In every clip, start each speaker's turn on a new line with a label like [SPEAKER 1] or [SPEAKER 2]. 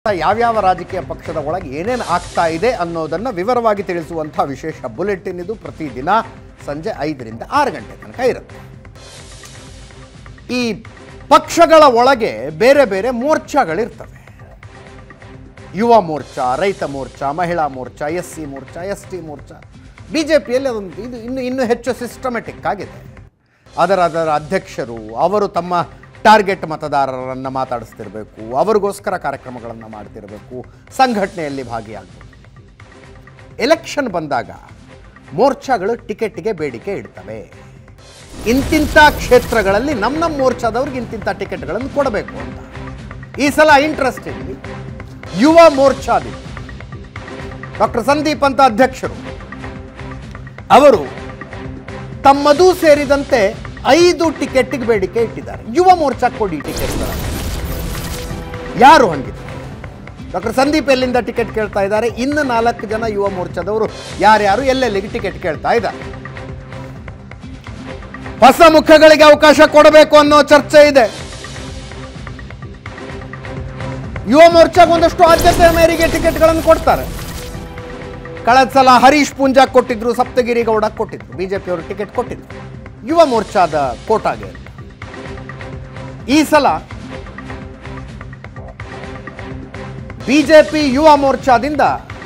[SPEAKER 1] ಯಾವ್ಯಾವ ರಾಜಕೀಯ ಪಕ್ಷದ ಒಳಗೆ ಏನೇನು ಆಗ್ತಾ ಇದೆ ಅನ್ನೋದನ್ನ ವಿವರವಾಗಿ ತಿಳಿಸುವಂಥ ವಿಶೇಷ ಬುಲೆಟಿನ್ ಇದು ಪ್ರತಿದಿನ ಸಂಜೆ ಐದರಿಂದ ಆರು ಗಂಟೆ ತನಕ ಇರುತ್ತೆ ಈ ಪಕ್ಷಗಳ ಒಳಗೆ ಬೇರೆ ಬೇರೆ ಮೋರ್ಚಾಗಳಿರ್ತವೆ ಯುವ ಮೋರ್ಚಾ ರೈತ ಮೋರ್ಚಾ ಮಹಿಳಾ ಮೋರ್ಚಾ ಎಸ್ ಸಿ ಮೋರ್ಚಾ ಎಸ್ ಟಿ ಮೋರ್ಚಾ ಬಿ ಜೆ ಪಿಯಲ್ಲಿ ಅದೊಂದು ಇದು ಇನ್ನು ಇನ್ನೂ ಹೆಚ್ಚು ಸಿಸ್ಟಮೆಟಿಕ್ ಆಗಿದೆ ಅದರ ಅದರ ಅಧ್ಯಕ್ಷರು ಅವರು ತಮ್ಮ ಟಾರ್ಗೆಟ್ ಮತದಾರರನ್ನು ಮಾತಾಡಿಸ್ತಿರ್ಬೇಕು ಅವರಿಗೋಸ್ಕರ ಕಾರ್ಯಕ್ರಮಗಳನ್ನು ಮಾಡ್ತಿರಬೇಕು ಸಂಘಟನೆಯಲ್ಲಿ ಭಾಗಿಯಾಗಬೇಕು ಎಲೆಕ್ಷನ್ ಬಂದಾಗ ಮೋರ್ಚಾಗಳು ಟಿಕೆಟ್ಗೆ ಬೇಡಿಕೆ ಇಡ್ತವೆ ಇಂತಿಂಥ ಕ್ಷೇತ್ರಗಳಲ್ಲಿ ನಮ್ಮ ನಮ್ಮ ಮೋರ್ಚಾದವ್ರಿಗೆ ಇಂತಿಂಥ ಟಿಕೆಟ್ಗಳನ್ನು ಕೊಡಬೇಕು ಅಂತ ಈ ಸಲ ಇಂಟ್ರೆಸ್ಟಿಂಗ್ ಯುವ ಮೋರ್ಚಾದಿ ಡಾಕ್ಟರ್ ಸಂದೀಪ್ ಅಂತ ಅಧ್ಯಕ್ಷರು ಅವರು ತಮ್ಮದೂ ಸೇರಿದಂತೆ ಐದು ಟಿಕೆಟ್ಗೆ ಬೇಡಿಕೆ ಇಟ್ಟಿದ್ದಾರೆ ಯುವ ಮೋರ್ಚಾ ಕೊಡಿ ಟಿಕೆಟ್ಗಳನ್ನು ಯಾರು ಹಂಗಿದ್ರು ಡಾಕ್ಟರ್ ಸಂದೀಪ್ ಎಲ್ಲಿಂದ ಟಿಕೆಟ್ ಕೇಳ್ತಾ ಇದ್ದಾರೆ ಇನ್ನು ನಾಲ್ಕು ಜನ ಯುವ ಮೋರ್ಚಾದವರು ಯಾರ್ಯಾರು ಎಲ್ಲೆಲ್ಲಿಗೆ ಟಿಕೆಟ್ ಕೇಳ್ತಾ ಇದ್ದಾರೆ ಹೊಸ ಮುಖಗಳಿಗೆ ಅವಕಾಶ ಕೊಡಬೇಕು ಅನ್ನೋ ಚರ್ಚೆ ಇದೆ ಯುವ ಮೋರ್ಚಾಗೆ ಒಂದಷ್ಟು ಆದ್ಯತೆಯ ಮೇರೆಗೆ ಟಿಕೆಟ್ಗಳನ್ನು ಕೊಡ್ತಾರೆ ಕಳೆದ ಸಲ ಹರೀಶ್ ಪೂಂಜಾ ಕೊಟ್ಟಿದ್ರು ಸಪ್ತಗಿರಿ ಗೌಡ ಕೊಟ್ಟಿದ್ರು ಬಿಜೆಪಿ ಅವರು ಟಿಕೆಟ್ ಕೊಟ್ಟಿದ್ರು ಯುವ ಮೋರ್ಚಾದ ಕೋಟಾಗೆ ಅಂತ. ಈ ಸಲ ಬಿಜೆಪಿ ಯುವ ಮೋರ್ಚಾದಿಂದ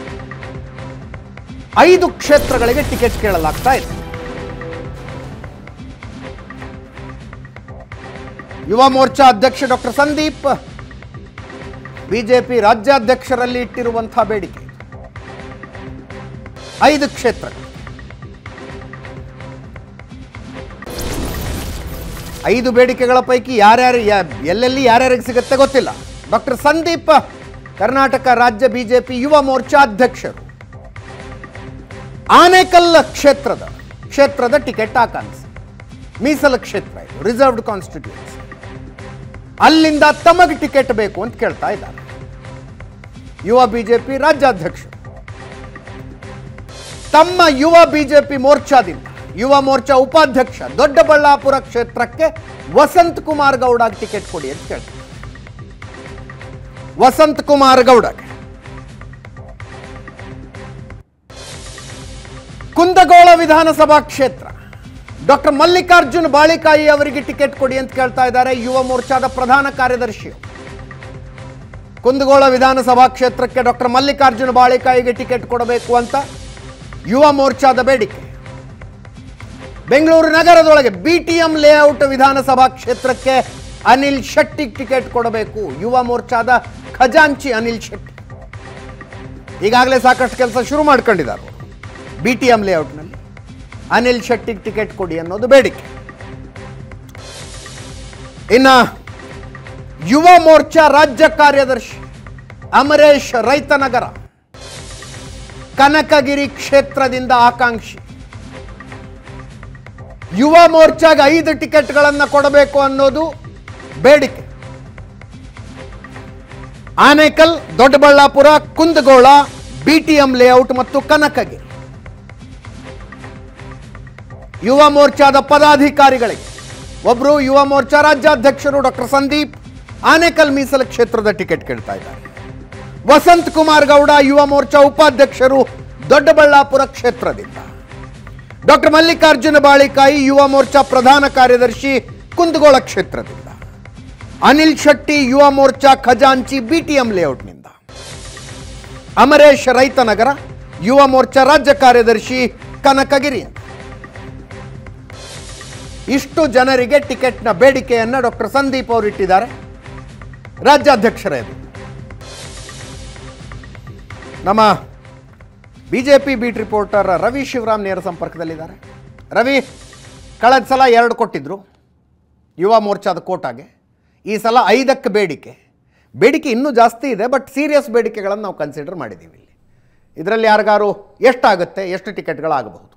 [SPEAKER 1] ಐದು ಕ್ಷೇತ್ರಗಳಿಗೆ ಟಿಕೆಟ್ ಕೇಳಲಾಗ್ತಾ ಇದೆ ಯುವ ಮೋರ್ಚಾ ಅಧ್ಯಕ್ಷ ಡಾಕ್ಟರ್ ಸಂದೀಪ್ ಬಿಜೆಪಿ ರಾಜ್ಯಾಧ್ಯಕ್ಷರಲ್ಲಿ ಇಟ್ಟಿರುವಂತಹ ಬೇಡಿಕೆ ಐದು ಕ್ಷೇತ್ರಗಳು ಐದು ಬೇಡಿಕೆಗಳ ಪೈಕಿ ಯಾರ್ಯಾರು ಯಾ- ಎಲ್ಲೆಲ್ಲಿ ಯಾರ್ಯಾರಿಗೆ ಸಿಗುತ್ತೆ ಗೊತ್ತಿಲ್ಲ ಡಾಕ್ಟರ್ ಸಂದೀಪ್ ಕರ್ನಾಟಕ ರಾಜ್ಯ ಬಿಜೆಪಿ ಯುವ ಮೋರ್ಚಾ ಅಧ್ಯಕ್ಷರು ಆನೇಕಲ್ ಕ್ಷೇತ್ರದ ಕ್ಷೇತ್ರದ ಟಿಕೆಟ್ ಆಕಾಂಕ್ಷಿ ಮೀಸಲು ಕ್ಷೇತ್ರ ಇದು ರಿಸರ್ವ್ಡ್ ಕಾನ್ಸ್ಟಿಟ್ಯೂನ್ಸಿ ಅಲ್ಲಿಂದ ತಮಗೆ ಟಿಕೆಟ್ ಬೇಕು ಅಂತ ಕೇಳ್ತಾ ಇದ್ದಾರೆ ಯುವ ಬಿಜೆಪಿ ರಾಜ್ಯಾಧ್ಯಕ್ಷರು ತಮ್ಮ ಯುವ ಬಿಜೆಪಿ ಮೋರ್ಚಾದಿಂದ ಯುವ ಮೋರ್ಚಾ ಉಪಾಧ್ಯಕ್ಷ ದೊಡ್ಡಬಳ್ಳಾಪುರ ಕ್ಷೇತ್ರಕ್ಕೆ ವಸಂತ್ ಕುಮಾರ್ ಗೌಡಗೆ ಟಿಕೆಟ್ ಕೊಡಿ ಅಂತ ಕೇಳ್ತಾರೆ ವಸಂತ್ ಕುಮಾರ್ ಗೌಡಗೆ ಕುಂದಗೋಳ ವಿಧಾನಸಭಾ ಕ್ಷೇತ್ರ ಡಾಕ್ಟರ್ ಮಲ್ಲಿಕಾರ್ಜುನ್ ಬಾಳಿಕಾಯಿ ಅವರಿಗೆ ಟಿಕೆಟ್ ಕೊಡಿ ಅಂತ ಕೇಳ್ತಾ ಇದ್ದಾರೆ ಯುವ ಮೋರ್ಚಾದ ಪ್ರಧಾನ ಕಾರ್ಯದರ್ಶಿ ಕುಂದಗೋಳ ವಿಧಾನಸಭಾ ಕ್ಷೇತ್ರಕ್ಕೆ ಡಾಕ್ಟರ್ ಮಲ್ಲಿಕಾರ್ಜುನ್ ಬಾಳಿಕಾಯಿಗೆ ಟಿಕೆಟ್ ಕೊಡಬೇಕು ಅಂತ ಯುವ ಮೋರ್ಚಾದ ಬೇಡಿಕೆ ಬೆಂಗಳೂರು ನಗರದೊಳಗೆ ಬಿ ಟಿ ಎಂ ಲೇಔಟ್ ವಿಧಾನಸಭಾ ಕ್ಷೇತ್ರಕ್ಕೆ ಅನಿಲ್ ಶೆಟ್ಟಿ ಟಿಕೆಟ್ ಕೊಡಬೇಕು ಯುವ ಮೋರ್ಚಾದ ಖಜಾಂಚಿ ಅನಿಲ್ ಶೆಟ್ಟಿ ಈಗಾಗಲೇ ಸಾಕಷ್ಟು ಕೆಲಸ ಶುರು ಮಾಡ್ಕೊಂಡಿದ್ದಾರೆ ಅವರು ಬಿ ಟಿ ಎಂ ಲೇಔಟ್ನಲ್ಲಿ ಅನಿಲ್ ಶೆಟ್ಟಿಗೆ ಟಿಕೆಟ್ ಕೊಡಿ ಅನ್ನೋದು ಬೇಡಿಕೆ ಇನ್ನ ಯುವ ಮೋರ್ಚಾ ರಾಜ್ಯ ಕಾರ್ಯದರ್ಶಿ ಅಮರೇಶ್ ರೈತನಗರ ಕನಕಗಿರಿ ಕ್ಷೇತ್ರದಿಂದ ಆಕಾಂಕ್ಷಿ ಯುವ ಮೋರ್ಚಾಗೆ ಐದು ಟಿಕೆಟ್ಗಳನ್ನು ಕೊಡಬೇಕು ಅನ್ನೋದು ಬೇಡಿಕೆ ಆನೇಕಲ್ ದೊಡ್ಡಬಳ್ಳಾಪುರ ಕುಂದಗೋಳ ಬಿಟಿಎಂ ಲೇಔಟ್ ಮತ್ತು ಕನಕಗಿರಿ ಯುವ ಮೋರ್ಚಾದ ಪದಾಧಿಕಾರಿಗಳಿಗೆ ಒಬ್ಬರು ಯುವ ಮೋರ್ಚಾ ರಾಜ್ಯಾಧ್ಯಕ್ಷರು ಡಾಕ್ಟರ್ ಸಂದೀಪ್ ಆನೇಕಲ್ ಮೀಸಲು ಕ್ಷೇತ್ರದ ಟಿಕೆಟ್ ಕೇಳ್ತಾ ಇದ್ದಾರೆ ವಸಂತ್ ಕುಮಾರ್ ಗೌಡ ಯುವ ಮೋರ್ಚಾ ಉಪಾಧ್ಯಕ್ಷರು ದೊಡ್ಡಬಳ್ಳಾಪುರ ಕ್ಷೇತ್ರದಿಂದ ಡಾಕ್ಟರ್ ಮಲ್ಲಿಕಾರ್ಜುನ ಬಾಳಿಕಾಯಿ ಯುವ ಮೋರ್ಚಾ ಪ್ರಧಾನ ಕಾರ್ಯದರ್ಶಿ ಕುಂದಗೋಳ ಕ್ಷೇತ್ರದಿಂದ ಅನಿಲ್ ಶೆಟ್ಟಿ ಯುವ ಮೋರ್ಚಾ ಖಜಾಂಚಿ ಬಿಟಿಎಂ ಲೇಔಟ್ನಿಂದ ಅಮರೇಶ್ ರೈತನಗರ ಯುವ ಮೋರ್ಚಾ ರಾಜ್ಯ ಕಾರ್ಯದರ್ಶಿ ಕನಕಗಿರಿಯಿಂದ ಇಷ್ಟು ಜನರಿಗೆ ಟಿಕೆಟ್ನ ಬೇಡಿಕೆಯನ್ನು ಡಾಕ್ಟರ್ ಸಂದೀಪ್ ಅವರು ಇಟ್ಟಿದ್ದಾರೆ ರಾಜ್ಯಾಧ್ಯಕ್ಷರೇ ಇದು ನಮ್ಮ BJP beat reporter Ravi Shivaram ನೇರ ಸಂಪರ್ಕದಲ್ಲಿದ್ದಾರೆ ರವಿ ಕಳೆದ ಸಲ ಎರಡು ಕೊಟ್ಟಿದ್ರು ಯುವ ಮೋರ್ಚಾದ ಕೋಟಾಗೆ ಈ ಸಲ ಐದಕ್ಕೆ ಬೇಡಿಕೆ ಬೇಡಿಕೆ ಇನ್ನೂ ಜಾಸ್ತಿ ಇದೆ ಬಟ್ ಸೀರಿಯಸ್ ಬೇಡಿಕೆಗಳನ್ನು ನಾವು ಕನ್ಸಿಡರ್ ಮಾಡಿದ್ದೀವಿ ಇಲ್ಲಿ ಇದರಲ್ಲಿ ಯಾರಿಗಾರು ಎಷ್ಟಾಗುತ್ತೆ ಎಷ್ಟು ಟಿಕೆಟ್ಗಳಾಗಬಹುದು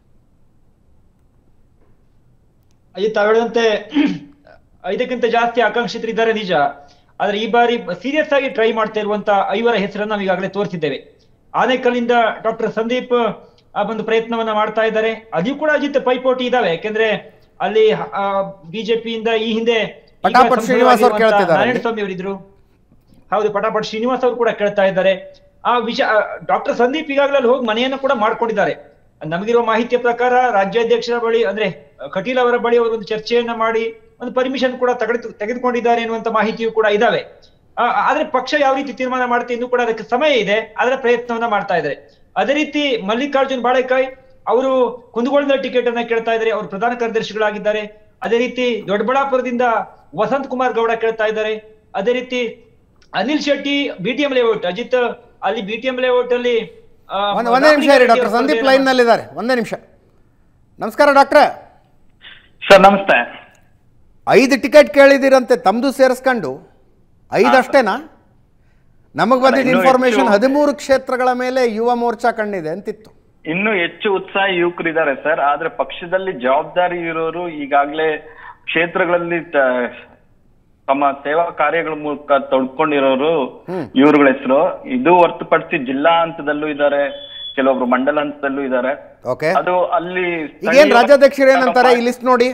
[SPEAKER 2] ಅಜಿತ್ ತಾವು ಹೇಳಿದಂತೆ ಐದಕ್ಕಿಂತ ಜಾಸ್ತಿ ಆಕಾಂಕ್ಷಿತರಿದ್ದಾರೆ ನಿಜ ಆದ್ರೆ ಈ ಬಾರಿ ಸೀರಿಯಸ್ ಆಗಿ ಟ್ರೈ ಮಾಡ್ತಾ ಇರುವಂತ ಐವರ ಹೆಸರನ್ನ ನಾವು ಈಗಾಗಲೇ ತೋರಿಸಿದ್ದೇವೆ ಆನೇಕಲ್ನಿಂದ ಡಾಕ್ಟರ್ ಸಂದೀಪ್ ಆ ಒಂದು ಪ್ರಯತ್ನವನ್ನ ಮಾಡ್ತಾ ಇದ್ದಾರೆ ಅಲ್ಲಿ ಕೂಡ ಅಜಿತ್ ಪೈಪೋಟಿ ಇದಾವೆ ಯಾಕೆಂದ್ರೆ ಅಲ್ಲಿ ಬಿಜೆಪಿಯಿಂದ ಈ ಹಿಂದೆ ಈಗ
[SPEAKER 1] ಪಟಾಪಟ್ ಶ್ರೀನಿವಾಸ್ ಅವ್ರು
[SPEAKER 2] ಸಂಸದರಾಗಿರುವಂತ
[SPEAKER 1] ಕೇಳ್ತಿದ್ದಾರೆ.
[SPEAKER 2] ನಾರಾಯಣ ಸ್ವಾಮಿ ಅವರಿದ್ರು ಹೌದು ಪಟಾಪಟ್ ಶ್ರೀನಿವಾಸ್ ಅವರು ಕೂಡ ಕೇಳ್ತಾ ಇದ್ದಾರೆ ಆ ವಿಷಯ ಡಾಕ್ಟರ್ ಸಂದೀಪ್ ಈಗಾಗಲೇ ಅಲ್ಲಿ ಹೋಗಿ ಮನೆಯನ್ನು ಕೂಡ ಮಾಡ್ಕೊಂಡಿದ್ದಾರೆ ನಮಗಿರುವ ಮಾಹಿತಿಯ ಪ್ರಕಾರ ರಾಜ್ಯಾಧ್ಯಕ್ಷರ ಬಳಿ ಅಂದ್ರೆ ಕಟೀಲ್ ಅವರ ಬಳಿ ಅವರು ಒಂದು ಚರ್ಚೆಯನ್ನ ಮಾಡಿ ಒಂದು ಪರ್ಮಿಷನ್ ಕೂಡ ತೆಗೆದು ತೆಗೆದುಕೊಂಡಿದ್ದಾರೆ ಎನ್ನುವಂತ ಮಾಹಿತಿಯು ಕೂಡ ಇದಾವೆ ಆ, ಆದ್ರೆ ಪಕ್ಷ ಯಾವ ರೀತಿ ತೀರ್ಮಾನ ಮಾಡುತ್ತೆ ಇನ್ನು ಕೂಡ ಅದಕ್ಕೆ ಸಮಯ ಇದೆ ಅದರ ಪ್ರಯತ್ನವನ್ನ ಮಾಡ್ತಾ ಇದ್ದಾರೆ ಅದೇ ರೀತಿ ಮಲ್ಲಿಕಾರ್ಜುನ್ ಬಾಳೆಕಾಯ್ ಅವರು ಕುಂದಗೋಳದ ಟಿಕೆಟ್ ಅನ್ನ ಕೇಳ್ತಾ ಇದ್ದಾರೆ ಅವರು ಪ್ರಧಾನ ಕಾರ್ಯದರ್ಶಿಗಳಾಗಿದ್ದಾರೆ ಅದೇ ರೀತಿ ದೊಡ್ಡಬಳ್ಳಾಪುರದಿಂದ ವಸಂತ್ ಕುಮಾರ್ ಗೌಡ ಕೇಳ್ತಾ ಇದ್ದಾರೆ ಅದೇ ರೀತಿ ಅನಿಲ್ ಶೆಟ್ಟಿ ಬಿಟಿಎಂ ಲೇಔಟ್ ಅಜಿತ್ ಅಲ್ಲಿ ಬಿಟಿಎಂ ಲೇಔಟ್ ಅಲ್ಲಿ ಆ,
[SPEAKER 1] ಒಂದು ಒಂದೇ ನಿಮಿಷ ಇರಿ ಡಾಕ್ಟರ್ ಸಂದೀಪ್ ಲೈನ್ನಲ್ಲಿದ್ದಾರೆ ಒಂದೇ ನಿಮಿಷ ನಮಸ್ಕಾರ ಡಾಕ್ಟ್ರೆ
[SPEAKER 3] ಸರ್ ನಮಸ್ತೆ
[SPEAKER 1] ಐದು ಟಿಕೆಟ್ ಕೇಳಿದಿರಂತೆ ತಮ್ಮದು ಸೇರಿಸ್ಕೊಂಡು ಐದು ಅಷ್ಟೇನಾ ನಮಗೆ ಬಂದಿದ್ದ
[SPEAKER 3] ಇನ್ನೂ
[SPEAKER 1] ಇನ್ಫಾರ್ಮೇಶನ್
[SPEAKER 3] ಹೆಚ್ಚು-
[SPEAKER 1] ಹದಿಮೂರು ಕ್ಷೇತ್ರಗಳ ಮೇಲೆ ಯುವ ಮೋರ್ಚಾ ಕಣ್ಣಿದೆ ಅಂತಿತ್ತು
[SPEAKER 3] ಇನ್ನು ಹೆಚ್ಚು ಉತ್ಸಾಹಿ ಯುವಕರಿದ್ದಾರೆ ಸರ್ ಆದ್ರೆ ಪಕ್ಷದಲ್ಲಿ ಜವಾಬ್ದಾರಿ ಇರೋರು ಈಗಾಗಲೇ ಕ್ಷೇತ್ರಗಳಲ್ಲಿ ತ- ತಮ್ಮ ಸೇವಾ ಕಾರ್ಯಗಳ ಮೂಲಕ ತೊಡ್ಕೊಂಡಿರೋರು ಇವ್ರುಗಳ ಹೆಸರು ಇದು ಹೊರತುಪಡಿಸಿ ಜಿಲ್ಲಾ ಹಂತದಲ್ಲೂ ಇದ್ದಾರೆ ಕೆಲವೊಬ್ರು ಮಂಡಲ ಹಂತದಲ್ಲೂ ಇದ್ದಾರೆ
[SPEAKER 1] ಓಕೆ
[SPEAKER 3] ಅದು ಅಲ್ಲಿ
[SPEAKER 1] ಈಗೇನ್
[SPEAKER 3] ಸ್ಥಳೀಯ-
[SPEAKER 1] ರಾಜ್ಯಾಧ್ಯಕ್ಷರು ಏನಂತಾರೆ ಈ ಲಿಸ್ಟ್ ನೋಡಿ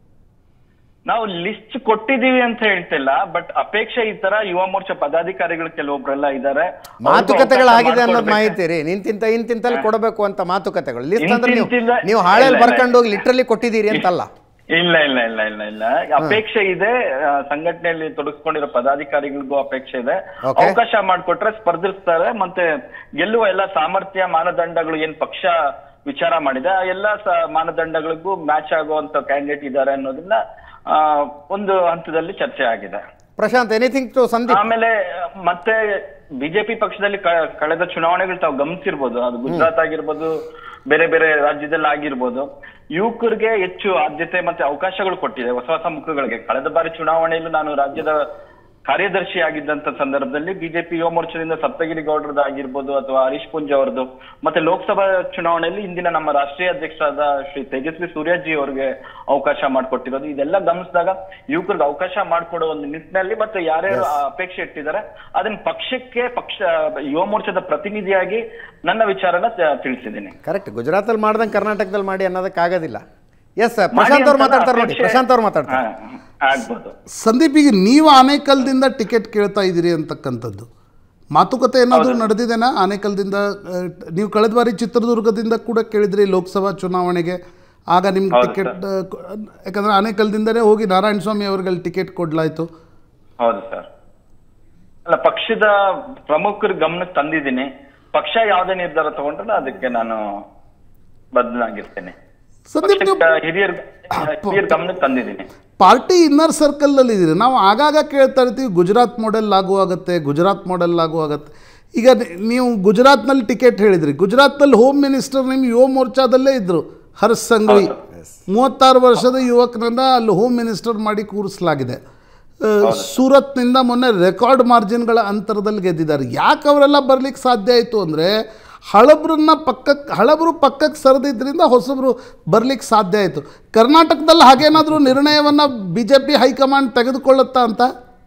[SPEAKER 3] ನಾವು ಲಿಸ್ಟ್ ಕೊಟ್ಟಿದೀವಿ ಅಂತ ಹೇಳ್ತಿಲ್ಲ ಬಟ್ ಅಪೇಕ್ಷೆ ಈ ತರ ಯುವ ಮೋರ್ಚಾ ಪದಾಧಿಕಾರಿಗಳು ಕೆಲವೊಬ್ರೆಲ್ಲ ಇದ್ದಾರೆ ಅವ್ರಿಗೂ
[SPEAKER 1] ಮಾತುಕತೆಗಳಾಗಿದೆ
[SPEAKER 3] ಅವಕಾಶ
[SPEAKER 1] ಅನ್ನೋದು
[SPEAKER 3] ಮಾಡ್ಕೊಡ್ಬೇಕು.
[SPEAKER 1] ಮಾಹಿತಿ ರೀ ನಿಂತಿಂತ ಇಂತಿಂತಲ್ಲಿ ಕೊಡಬೇಕು ಅಂತ ಮಾತುಕತೆಗಳು ಲಿಸ್ಟ್ ಅಂದ್ರೆ ನೀವು
[SPEAKER 3] ಇಂತಿಂತಿಲ್ಲ-
[SPEAKER 1] ನೀವು ಹಾಳೆಯಲ್ಲಿ
[SPEAKER 3] ಇಲ್ಲ, ಇಲ್ಲ.
[SPEAKER 1] ಬರ್ಕೊಂಡು ಹೋಗಿ ಲಿಟ್ರಲಿ ಕೊಟ್ಟಿದ್ದೀರಿ ಅಂತಲ್ಲ
[SPEAKER 3] ಇಲ್ಲ ಇಲ್ಲ ಇಲ್ಲ ಇಲ್ಲ ಇಲ್ಲ ಅಪೇಕ್ಷೆ ಇದೆ ಆ, ಸಂಘಟನೆಯಲ್ಲಿ ತೊಡಗಿಸ್ಕೊಂಡಿರೋ ಪದಾಧಿಕಾರಿಗಳಿಗೂ ಅಪೇಕ್ಷೆ ಇದೆ
[SPEAKER 1] Okay.
[SPEAKER 3] ಅವಕಾಶ ಮಾಡಿಕೊಟ್ರೆ ಸ್ಪರ್ಧಿಸ್ತಾರೆ ಮತ್ತೆ ಗೆಲ್ಲುವ ಎಲ್ಲ ಸಾಮರ್ಥ್ಯ ಮಾನದಂಡಗಳು ಏನ್ ಪಕ್ಷ ವಿಚಾರ ಮಾಡಿದೆ ಆ ಎಲ್ಲ ಸ- ಮಾನದಂಡಗಳಿಗೂ ಮ್ಯಾಚ್ ಆಗುವಂತ ಕ್ಯಾಂಡಿಡೇಟ್ ಇದ್ದಾರೆ ಅನ್ನೋದನ್ನ ಆ, ಒಂದು ಹಂತದಲ್ಲಿ ಚರ್ಚೆ ಆಗಿದೆ
[SPEAKER 1] ಪ್ರಶಾಂತ್ ಎನಿಥಿಂಗ್ ಟು ಸಂದೀಪ್
[SPEAKER 3] ಆಮೇಲೆ ಮತ್ತೆ ಬಿಜೆಪಿ ಪಕ್ಷದಲ್ಲಿ ಕ- ಕಳೆದ ಚುನಾವಣೆಗಳು ತಾವು ಗಮನಿಸಿರ್ಬೋದು ಅದು ಗುಜರಾತ್ ಆಗಿರ್ಬೋದು ಬೇರೆ ಬೇರೆ ರಾಜ್ಯದಲ್ಲಿ ಆಗಿರ್ಬೋದು ಯುವಕರಿಗೆ ಹೆಚ್ಚು ಆದ್ಯತೆ ಮತ್ತೆ ಅವಕಾಶಗಳು ಕೊಟ್ಟಿದೆ ಹೊಸ ಹೊಸ ಮುಖಗಳಿಗೆ ಕಳೆದ ಬಾರಿ ಚುನಾವಣೆಯಲ್ಲೂ ನಾನು ರಾಜ್ಯದ ಕಾರ್ಯದರ್ಶಿ ಆಗಿದ್ದಂತ ಸಂದರ್ಭದಲ್ಲಿ ಬಿಜೆಪಿ ಯುವ ಮೋರ್ಚಾದಿಂದ ಸಪ್ತಗಿರಿ ಗೌಡ್ರದ್ದು ಆಗಿರ್ಬೋದು ಅಥವಾ ಹರೀಶ್ ಪುಂಜ್ ಅವರದ್ದು ಮತ್ತೆ ಲೋಕಸಭಾ ಚುನಾವಣೆಯಲ್ಲಿ ಇಂದಿನ ನಮ್ಮ ರಾಷ್ಟ್ರೀಯ ಅಧ್ಯಕ್ಷರಾದ ಶ್ರೀ ತೇಜಸ್ವಿ ಸೂರ್ಯಜಿ ಅವರಿಗೆ ಅವಕಾಶ ಮಾಡಿಕೊಟ್ಟಿರೋದು ಇದೆಲ್ಲ ಗಮನಿಸಿದಾಗ ಯುವಕರಿಗೆ ಅವಕಾಶ ಮಾಡಿಕೊಡೋ ಒಂದು ನಿಟ್ಟಿನಲ್ಲಿ ಮತ್ತೆ ಯಾರ್ಯಾರು ಆ ಅಪೇಕ್ಷೆ ಇಟ್ಟಿದ್ದಾರೆ ಅದನ್ನ ಪಕ್ಷಕ್ಕೆ ಪಕ್ಷ ಯುವ ಮೋರ್ಚಾದ ಪ್ರತಿನಿಧಿಯಾಗಿ ನನ್ನ ವಿಚಾರನ ತ- ತಿಳಿಸಿದ್ದೀನಿ
[SPEAKER 1] ಕರೆಕ್ಟ್ ಗುಜರಾತಲ್ಲಿ ಮಾಡ್ದಂಗೆ ಕರ್ನಾಟಕದಲ್ಲಿ ಮಾಡಿ ಅನ್ನೋದಕ್ಕಾಗೋದಿಲ್ಲ ಎಸ್ ಪ್ರಶಾಂತ್
[SPEAKER 3] ಮಾಡಿ
[SPEAKER 1] ಅವ್ರು
[SPEAKER 3] ಅಂತ
[SPEAKER 1] ಮಾತಾಡ್ತಾರೆ ನೋಡಿ
[SPEAKER 3] ಅಪೇಕ್ಷೆ-
[SPEAKER 1] ಪ್ರಶಾಂತ್ ಅವ್ರು ಮಾತಾಡ್ತಾರೆ
[SPEAKER 3] ಹಾ, ಆಗ್ಬೋದು
[SPEAKER 4] ಸಂದೀಪ್ ಈಗ ನೀವು ಆನೇಕಲ್ದಿಂದ ಟಿಕೆಟ್ ಕೇಳ್ತಾ ಇದ್ದೀರಿ ಅಂತಕ್ಕಂಥದ್ದು ಮಾತುಕತೆ ಏನಾದರೂ ನಡೆದಿದೆನಾ ಆನೇಕಲ್ದಿಂದ ಆ, ನೀವು ಕಳೆದ ಬಾರಿ ಚಿತ್ರದುರ್ಗದಿಂದ ಕೂಡ ಕೇಳಿದ್ರಿ ಲೋಕಸಭಾ ಚುನಾವಣೆಗೆ ಆಗ ನಿಮ್ಗೆ
[SPEAKER 3] ಹೌದು
[SPEAKER 4] ಟಿಕೆಟ್ ಆ, ಕೊ- ಯಾಕಂದ್ರೆ ಆನೇಕಲ್ದಿಂದನೇ ಹೋಗಿ ನಾರಾಯಣ ಸ್ವಾಮಿ ಅವ್ರಿಗೆ ಟಿಕೆಟ್ ಕೊಡ್ಲಾಯ್ತು
[SPEAKER 3] ಹೌದು ಸರ್ ಅಲ್ಲ ಪಕ್ಷದ ಪ್ರಮುಖರ ಗಮನಕ್ಕೆ ತಂದಿದ್ದೀನಿ ಪಕ್ಷ ಯಾವುದೇ ನಿರ್ಧಾರ ತಗೊಂಡ್ರೆ ಅದಕ್ಕೆ ನಾನು ಬದ್ಧನಾಗಿರ್ತೇನೆ
[SPEAKER 4] ಸಂದೀಪ್ ನೀವು
[SPEAKER 3] ಪಕ್ಷದ ಹಿರಿಯರ್ ಹಿರಿಯರ್ ಗಮನಕ್ಕೆ ತಂದಿದ್ದೀನಿ
[SPEAKER 4] ಪಾರ್ಟಿ ಇನ್ನರ್ ಸರ್ಕಲ್ನಲ್ಲಿ ಇದ್ದೀರಿ ನಾವು ಆಗಾಗ ಕೇಳ್ತಾ ಇರ್ತೀವಿ ಗುಜರಾತ್ ಮಾಡೆಲ್ ಲಾಗು ಆಗುತ್ತೆ ಗುಜರಾತ್ ಮಾಡೆಲ್ ಲಾಗು ಆಗುತ್ತೆ ಈಗ ನಿ- ನೀವು ಗುಜರಾತ್ನಲ್ಲಿ ಟಿಕೆಟ್ ಹೇಳಿದ್ರಿ ಗುಜರಾತ್ನಲ್ಲಿ ಹೋಮ್ ಮಿನಿಸ್ಟರ್ ನಿಮ್ಮ ಯುವ ಮೋರ್ಚಾದಲ್ಲೇ ಇದ್ದರು ಹರ್ಷ್ ಸಂಘವಿ ಮೂವತ್ತಾರು ವರ್ಷದ ಯುವಕರನ್ನ ಅಲ್ಲಿ ಹೋಮ್ ಮಿನಿಸ್ಟರ್ ಮಾಡಿ ಕೂರಿಸಲಾಗಿದೆ ಆ, ಸೂರತ್ನಿಂದ ಮೊನ್ನೆ ರೆಕಾರ್ಡ್ ಮಾರ್ಜಿನ್ಗಳ ಅಂತರದಲ್ಲಿ ಗೆದ್ದಿದ್ದಾರೆ ಯಾಕೆ ಅವರೆಲ್ಲ ಬರ್ಲಿಕ್ಕೆ ಸಾಧ್ಯ ಆಯಿತು ಅಂದರೆ ಹಳಬ್ರನ್ನ ಪಕ್ಕಕ್ಕೆ ಹಳಬರು ಪಕ್ಕಕ್ಕೆ ಸರಿದಿದ್ದರಿಂದ ಹೊಸಬರು ಬರ್ಲಿಕ್ಕೆ ಸಾಧ್ಯ ಆಯಿತು ಕರ್ನಾಟಕದಲ್ಲಿ ಹಾಗೇನಾದರೂ ನಿರ್ಣಯವನ್ನು ಬಿ ಜೆ ಪಿ ಹೈಕಮಾಂಡ್ ತೆಗೆದುಕೊಳ್ಳುತ್ತಾ ಅಂತ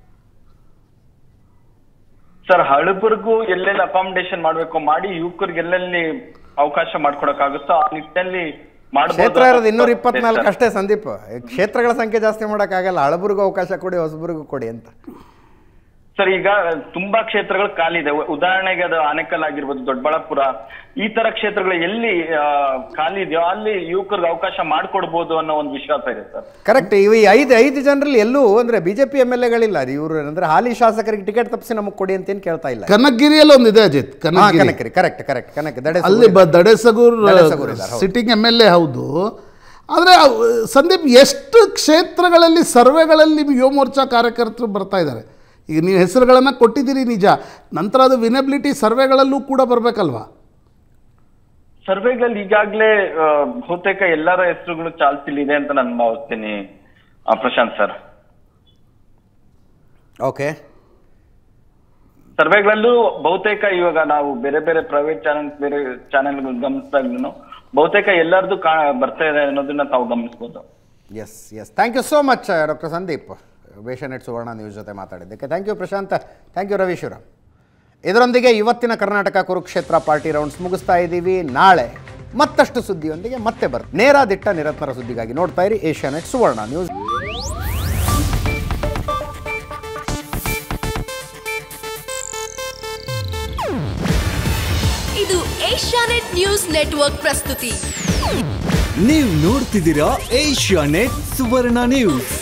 [SPEAKER 3] ಸರ್ ಹಳಬರಿಗೂ ಎಲ್ಲೆಲ್ಲಿ ಅಕಾಮಿಡೇಷನ್ ಮಾಡ್ಬೇಕು ಮಾಡಿ ಯುವಕರಿಗೆ ಎಲ್ಲೆಲ್ಲಿ ಅವಕಾಶ ಮಾಡ್ಕೊಡಕ್ಕಾಗುತ್ತೋ ಆ ನಿಟ್ಟಿನಲ್ಲಿ ಮಾಡ್ಬೋದು
[SPEAKER 1] ಕ್ಷೇತ್ರ ಇರೋದು ಇನ್ನೂರ ಇಪ್ಪತ್ನಾಲ್ಕು
[SPEAKER 3] ಸರ್.
[SPEAKER 1] ಅಷ್ಟೇ ಸಂದೀಪ್ ಕ್ಷೇತ್ರಗಳ ಸಂಖ್ಯೆ ಜಾಸ್ತಿ ಮಾಡೋಕ್ಕಾಗಲ್ಲ ಹಳಬರಿಗೂ ಅವಕಾಶ ಕೊಡಿ ಹೊಸಬರಿಗೂ ಕೊಡಿ ಅಂತ
[SPEAKER 3] ಸರ್ ಈಗ ತುಂಬಾ ಕ್ಷೇತ್ರಗಳು ಖಾಲಿ ಇದೆ ಉ- ಉದಾಹರಣೆಗೆ ಅದು ಆನೇಕಲ್ ಆಗಿರ್ಬೋದು ದೊಡ್ಡಬಳ್ಳಾಪುರ ಈ ತರ ಕ್ಷೇತ್ರಗಳು ಎಲ್ಲಿ ಆ, ಖಾಲಿ ಇದೆಯೋ ಅಲ್ಲಿ ಯುವಕರಿಗೆ ಅವಕಾಶ ಮಾಡ್ಕೊಡ್ಬೋದು ಅನ್ನೋ ಒಂದು ವಿಶ್ವಾಸ ಇದೆ ಸರ್
[SPEAKER 1] ಕರೆಕ್ಟ್ ಇವು ಈ ಐದು ಐದು ಜನರಲ್ಲಿ ಎಲ್ಲೂ ಅಂದ್ರೆ ಬಿಜೆಪಿ ಎಮ್ ಎಲ್ ಎಗಳಿಲ್ಲ ಇವರು ಅಂದ್ರೆ ಹಾಲಿ ಶಾಸಕರಿಗೆ ಟಿಕೆಟ್ ತಪ್ಪಿಸಿ ನಮಗೆ ಕೊಡಿ ಅಂತ ಏನು ಕೇಳ್ತಾ ಇಲ್ಲ
[SPEAKER 4] ಕನಕಗಿರಿಯಲ್ಲಿ ಒಂದಿದೆ ಅಜಿತ್
[SPEAKER 1] ಹಾ
[SPEAKER 4] ಕನಕಗಿರಿ
[SPEAKER 1] ಕನಕರಿ ಕರೆಕ್ಟ್ ಕರೆಕ್ಟ್ ಕನಕ ದಡೆ
[SPEAKER 4] ಅಲ್ಲಿ ಬ ದಡೇಸಗೂರ್
[SPEAKER 1] ದಡೇಸಗೂರ್ ಇದ್ದಾರೆ, ಹೌದು.
[SPEAKER 4] ಸಿಟ್ಟಿಂಗ್ ಎಮ್ ಎಲ್ ಎ ಹೌದು ಆದರೆ ಸಂದೀಪ್ ಎಷ್ಟು ಕ್ಷೇತ್ರಗಳಲ್ಲಿ ಸರ್ವೆಗಳಲ್ಲಿ ನಿಮ್ಗೆ ಯುವ ಮೋರ್ಚಾ ಕಾರ್ಯಕರ್ತರು ಬರ್ತಾ ಇದ್ದಾರೆ ಈಗ ನೀವು ಹೆಸರುಗಳನ್ನು ಕೊಟ್ಟಿದ್ದೀರಿ ನಿಜ ನಂತರ ಅದು ವಿನಬಿಲಿಟಿ ಸರ್ವೆಗಳಲ್ಲೂ ಕೂಡ ಬರಬೇಕಲ್ವಾ
[SPEAKER 3] ಸರ್ವೆಗಳಲ್ಲಿ ಈಗಾಗಲೇ ಬಹುತೇಕ ಎಲ್ಲರ ಹೆಸರುಗಳು ಚಾಲ್ತಿಲಿದೆ ಅಂತ ನಾನು ಭಾವಿಸ್ತೀನಿ ಆ, ಪ್ರಶಾಂತ್ ಸರ್
[SPEAKER 1] ಓಕೆ
[SPEAKER 3] ಸರ್ವೆಗಳಲ್ಲೂ ಬಹುತೇಕ ಇವಾಗ ನಾವು ಬೇರೆ ಬೇರೆ ಪ್ರೈವೇಟ್ ಚಾನೆಲ್ ಬೇರೆ ಚಾನೆಲ್ ಗಮನಿಸಿದಾಗ್ಲೂ ಬಹುತೇಕ ಎಲ್ಲರದು ಕಾ ಬರ್ತಾ ಇದೆ ಅನ್ನೋದನ್ನ ತಾವು ಗಮನಿಸ್ಬೋದು
[SPEAKER 1] yes yes thank you so much doctor Sandeep Asianet Suvarna news ಜೊತೆ ಮಾತಾಡಿದ್ದಕ್ಕೆ thank you Prashanth thank you ರವೀಶ್ವರ ಇದರೊಂದಿಗೆ ಇವತ್ತಿನ ಕರ್ನಾಟಕ ಕುರುಕ್ಷೇತ್ರ ಪಾರ್ಟಿ ರೌಂಡ್ಸ್ ಮುಗಿಸ್ತಾ ಇದ್ದೀವಿ ನಾಳೆ ಮತ್ತಷ್ಟು ಸುದ್ದಿಯೊಂದಿಗೆ ಮತ್ತೆ ಬರ್ತೀವಿ ನೇರ ದಿಟ್ಟ ನಿರಂತರ ಸುದ್ದಿಗಾಗಿ ನೋಡ್ತಾ ಇರಿ ಏಷ್ಯಾನೆಟ್ ಸುವರ್ಣ ನ್ಯೂಸ್
[SPEAKER 5] ಇದು ಏಷ್ಯಾನೆಟ್ ನ್ಯೂಸ್ ನೆಟ್ವರ್ಕ್ ಪ್ರಸ್ತುತಿ
[SPEAKER 6] ನೀವು ನೋಡ್ತಿದ್ದೀರಾ ಏಷ್ಯಾ ನೆಟ್ ಸುವರ್ಣ ನ್ಯೂಸ್